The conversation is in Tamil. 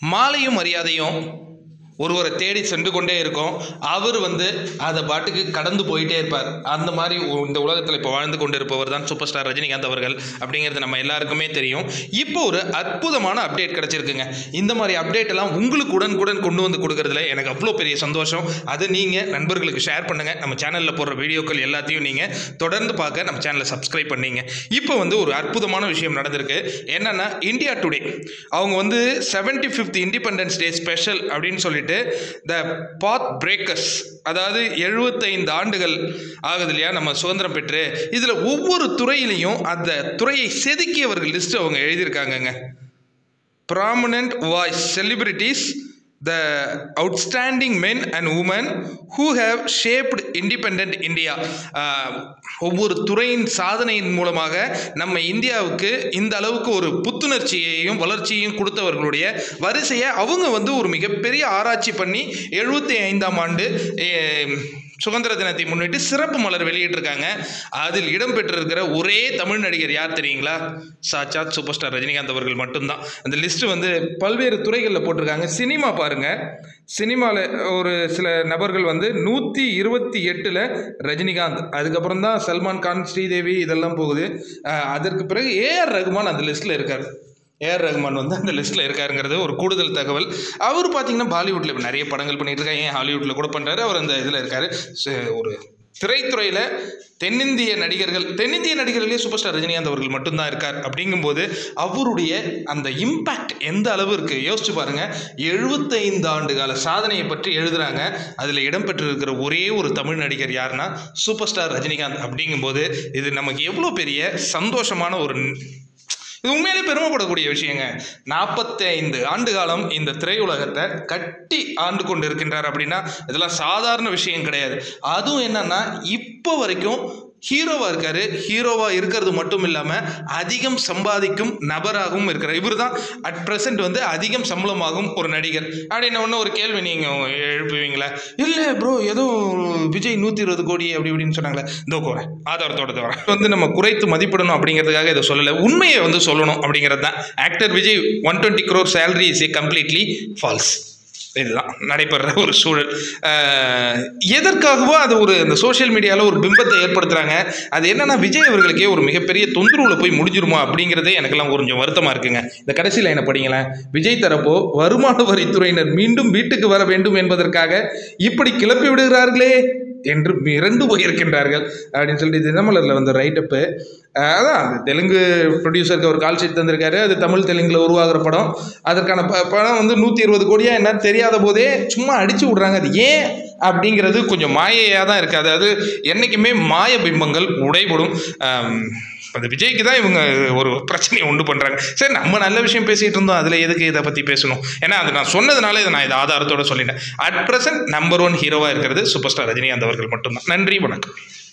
மாலையும் மரியாதையும் ஒருவரை தேடி சென்று கொண்டே இருக்கும் அவர் வந்து அதை பாட்டுக்கு கடந்து போயிட்டே இருப்பார் அந்த மாதிரி ஒ- இந்த உலகத்தில் இப்போ வாழ்ந்து கொண்டு இருப்பவர் தான் சூப்பர் ஸ்டார் ரஜினிகாந்த் அவர்கள் அப்படிங்கிறது நம்ம எல்லாருக்குமே தெரியும் இப்போ ஒரு அற்புதமான அப்டேட் கிடச்சிருக்குங்க இந்த மாதிரி அப்டேட் எல்லாம் உங்களுக்கு உடனுக்குடன் கொண்டு வந்து கொடுக்கறதுல எனக்கு அவ்வளோ பெரிய சந்தோஷம் அதை நீங்கள் நண்பர்களுக்கு ஷேர் பண்ணுங்கள் நம்ம சேனலில் போடுற வீடியோக்கள் எல்லாத்தையும் நீங்கள் தொடர்ந்து பார்க்க நம்ம சேனலை சப்ஸ்கிரைப் பண்ணீங்க இப்போ வந்து ஒரு அற்புதமான விஷயம் நடந்திருக்கு என்னன்னா இந்தியா டுடே அவங்க வந்து seventy fifth independence day special அப்படின்னு சொல்லிட்டு த பாத் பிரேக்கர்ஸ் அதாவது எழுபத்தைந்து ஆண்டுகள் ஆகுது இல்லையா நம்ம சுதந்திரம் பெற்று இதில் ஒவ்வொரு துறையிலையும் அந்த துறையை செதுக்கியவர்கள் லிஸ்ட் அவங்க எழுதியிருக்காங்கங்க prominent voice celebrities the outstanding men and women who have shaped independent India ஒவ்வொரு துறையின் சாதனையின் மூலமாக நம்ம இந்தியாவுக்கு இந்த அளவுக்கு ஒரு புத்துணர்ச்சியையும் வளர்ச்சியையும் கொடுத்தவர்களுடைய வரிசையை அவங்க வந்து ஒரு மிகப்பெரிய ஆராய்ச்சி பண்ணி எழுபத்தி ஐந்தாம் ஆண்டு eh, சுதந்திர தினத்தை முன்னிட்டு சிறப்பு மலர் வெளியிட்டிருக்காங்க அதில் இடம்பெற்றிருக்கிற ஒரே தமிழ் நடிகர் யார் தெரியுங்களா சாட்சாத் சூப்பர் ஸ்டார் ரஜினிகாந்த் அவர்கள் மட்டும்தான் அந்த லிஸ்ட் வந்து பல்வேறு துறைகளில் போட்டிருக்காங்க சினிமா பாருங்க சினிமாவில் ஒரு சில நபர்கள் வந்து நூற்றி இருபத்தி எட்டில் ரஜினிகாந்த் அதுக்கப்புறம் தான் சல்மான் கான் ஸ்ரீதேவி இதெல்லாம் போகுது அஹ் அதற்கு பிறகு ஏஆர் ரகுமான் அந்த லிஸ்ட்டில் இருக்கார் ஏஆர் ரஹ்மான் வந்து அந்த லிஸ்ட்டில் இருக்காருங்கிறது ஒரு கூடுதல் தகவல் அவர் பார்த்தீங்கன்னா பாலிவுட்டில் இப்போ நிறைய படங்கள் பண்ணிட்டு இருக்காங்க ஏன் ஹாலிவுட்டில் கூட பண்ணுறாரு அவர் அந்த இதில் இருக்காரு ச- ஒரு திரைத்துறையில் தென்னிந்திய நடிகர்கள் தென்னிந்திய நடிகர்களே சூப்பர் ஸ்டார் ரஜினிகாந்த் அவர்கள் மட்டும்தான் இருக்கார் அப்படிங்கும்போது அவருடைய அந்த இம்பேக்ட் எந்த அளவு இருக்குது யோசிச்சு பாருங்க எழுபத்தைந்து ஆண்டு கால சாதனையை பற்றி எழுதுறாங்க அதில் இடம்பெற்றிருக்கிற ஒரே ஒரு தமிழ் நடிகர் யாருன்னா சூப்பர் ஸ்டார் ரஜினிகாந்த் அப்படிங்கும்போது இது நமக்கு எவ்வளோ பெரிய சந்தோஷமான ஒரு இது உண்மையிலே பெருமைப்படக்கூடிய விஷயங்க நாற்பத்தைந்து ஆண்டு காலம் இந்த திரையுலகத்தை கட்டி ஆண்டு கொண்டு இருக்கின்றார் அப்படின்னா இதெல்லாம் சாதாரண விஷயம் கிடையாது அதுவும் என்னன்னா இப்போ வரைக்கும் ஹீரோவாக இருக்காரு ஹீரோவாக இருக்கிறது மட்டும் இல்லாமல் அதிகம் சம்பாதிக்கும் நபராகவும் இருக்கிறார் இவர் தான் அட் ப்ரெசென்ட் வந்து அதிகம் சம்பளமாகும் ஒரு நடிகர் அப்படின்னு ஒன்று ஒரு கேள்வி நீங்கள் எழுப்புவீங்களா இல்லை ப்ரோ ஏதோ விஜய் நூற்றி இருபது கோடி அப்படி இப்படின்னு சொன்னாங்களே இதோ கோரேன் ஆதாரத்தோட தவிர வந்து நம்ம குறைத்து மதிப்பிடணும் அப்படிங்கிறதுக்காக இதை சொல்லலை உண்மையை வந்து சொல்லணும் அப்படிங்கிறது தான் actor Vijay one twenty crore salary is a completely false இதுதான் நடைபெற ஒரு சூழல் அஹ், எதற்காகவோ அது ஒரு இந்த சோஷியல் மீடியாவில் ஒரு பிம்பத்தை ஏற்படுத்துகிறாங்க அது என்னன்னா விஜய் அவர்களுக்கே ஒரு மிகப்பெரிய தொந்தரவுல போய் முடிஞ்சிருமா அப்படிங்கிறதே எனக்கெல்லாம் கொஞ்சம் வருத்தமாக இருக்குங்க இந்த கடைசி லைனை படிங்களேன் விஜய் தரப்போ வருமான வரித்துறையினர் மீண்டும் வீட்டுக்கு வர வேண்டும் என்பதற்காக இப்படி கிளப்பி விடுகிறார்களே என்று மிரண்டு போயிருக்கின்றார்கள் அப்படின்னு சொல்லிட்டு தினமலரில் வந்த ரைட்டப்பு அதான் அது தெலுங்கு ப்ரொடியூசருக்கு ஒரு கால் ஷீட் தந்திருக்காரு அது தமிழ் தெலுங்குல உருவாகிற படம் அதற்கான ப படம் வந்து நூற்றி இருபது கோடியா என்னன்னு தெரியாத போதே சும்மா அடிச்சு விட்றாங்க அது ஏன் அப்படிங்கிறது கொஞ்சம் மாயையாக தான் இருக்குது அதாவது என்றைக்குமே மாய பிம்பங்கள் உடைபடும் ஆம், அந்த விஜய்க்கு தான் இவங்க ஒரு பிரச்சனையை உண்டு பண்ணுறாங்க சரி நம்ம நல்ல விஷயம் பேசிகிட்டு இருந்தோம் அதில் எதுக்கு இதை பற்றி பேசணும் ஏன்னா அது நான் சொன்னதுனால இதை நான் இதை ஆதாரத்தோட சொல்லிட்டேன் அட் ப்ரெசன்ட் நம்பர் ஒன் ஹீரோவாக இருக்கிறது சூப்பர் ஸ்டார் ரஜினிகாந்த் அவர்கள் மட்டும்தான் நன்றி வணக்கம்